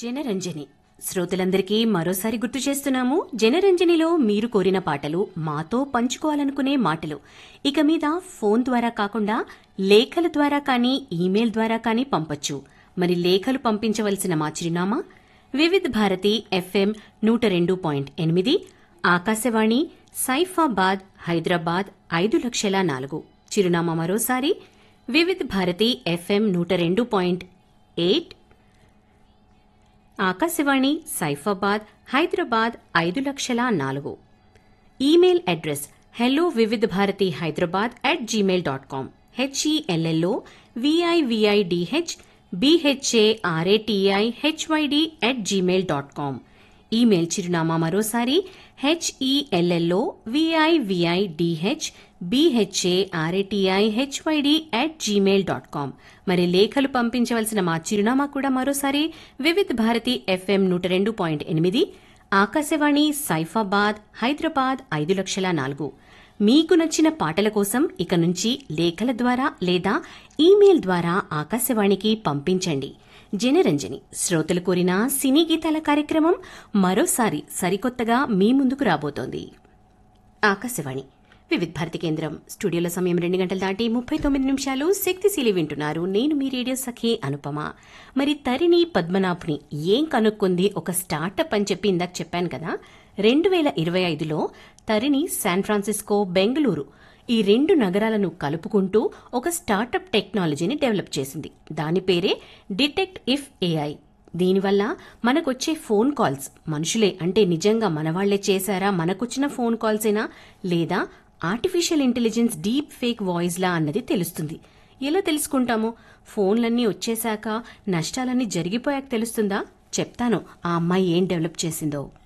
జనరంజని శ్రోతలందరికీ మరోసారి గుర్తు చేస్తున్నాము జనరంజనిలో మీరు కోరిన పాటలు మాతో పంచుకోవాలనుకునే మాటలు ఇక మీద ఫోన్ ద్వారా కాకుండా లేఖల ద్వారా కానీ ఈమెయిల్ ద్వారా కానీ పంపొచ్చు మరి లేఖలు పంపించవలసిన మా చిరునామా వివిధ్ భారతి ఎఫ్ఎం నూట రెండు పాయింట్ ఎనిమిది ఆకాశవాణి సైఫాబాద్ హైదరాబాద్ ఐదు లక్షల నాలుగు చిరునామా మరోసారి వివిధ్ భారతి ఎఫ్ఎం నూట రెండు పాయింట్ ఎయిట్ ఆకాశవాణి సైఫాబాద్ హైదరాబాద్ ఐదు లక్షల నాలుగు ఈమెయిల్ అడ్రస్ హెలో వివిధ Bharati Hyderabad at Gmail dot com HELLO విఐవిఐడిహెచ్ BHARATI HYD at Gmail dot com email చిరునామా మరోసారి HELLO విఐవిఐడిహెచ్ BHARATI HYD at Gmail dot com మరి లేఖలు పంపించవలసిన మా చిరునామా కూడా మరోసారి వివిధ్ భారతి ఎఫ్ఎం నూట రెండు పాయింట్ ఎనిమిది ఆకాశవాణి సైఫాబాద్ హైదరాబాద్ ఐదు లక్షల నాలుగు మీకు నచ్చిన పాటల కోసం ఇక నుంచి లేఖల ద్వారా లేదా ఈమెయిల్ ద్వారా ఆకాశవాణికి పంపించండి జనరంజని శ్రోతలు కోరిన సినీ గీతాల కార్యక్రమం మరోసారి సరికొత్తగా మీ ముందుకు రాబోతోంది ఆకాశవాణి వివిధ్ భారతి కేంద్రం స్టూడియోలో సమయం రెండు గంటల దాటి ముప్పై తొమ్మిది నిమిషాలు శక్తిశీలి వింటున్నారు నేను మీ రేడియో సఖి అనుపమ మరి తరిని పద్మనాభ్ని ఏం కనుక్కుంది ఒక స్టార్టప్ అని చెప్పి ఇందాక చెప్పాను కదా రెండు వేల ఇరవై ఐదులో తరిని శాన్ ఫ్రాన్సిస్కో బెంగళూరు ఈ రెండు నగరాలను కలుపుకుంటూ ఒక స్టార్టప్ టెక్నాలజీని డెవలప్ చేసింది దాని పేరే డిటెక్ట్ ఇఫ్ ఏఐ దీనివల్ల మనకొచ్చే ఫోన్ కాల్స్ మనుషులే అంటే నిజంగా మనవాళ్లే చేశారా మనకొచ్చిన ఫోన్ కాల్సేనా లేదా ఆర్టిఫిషియల్ ఇంటెలిజెన్స్ డీప్ ఫేక్ వాయిస్లా అన్నది తెలుస్తుంది ఎలా తెలుసుకుంటాము ఫోన్లన్నీ వచ్చేశాక నష్టాలన్నీ జరిగిపోయాక తెలుస్తుందా చెప్తాను ఆ అమ్మాయి ఏం డెవలప్ చేసిందో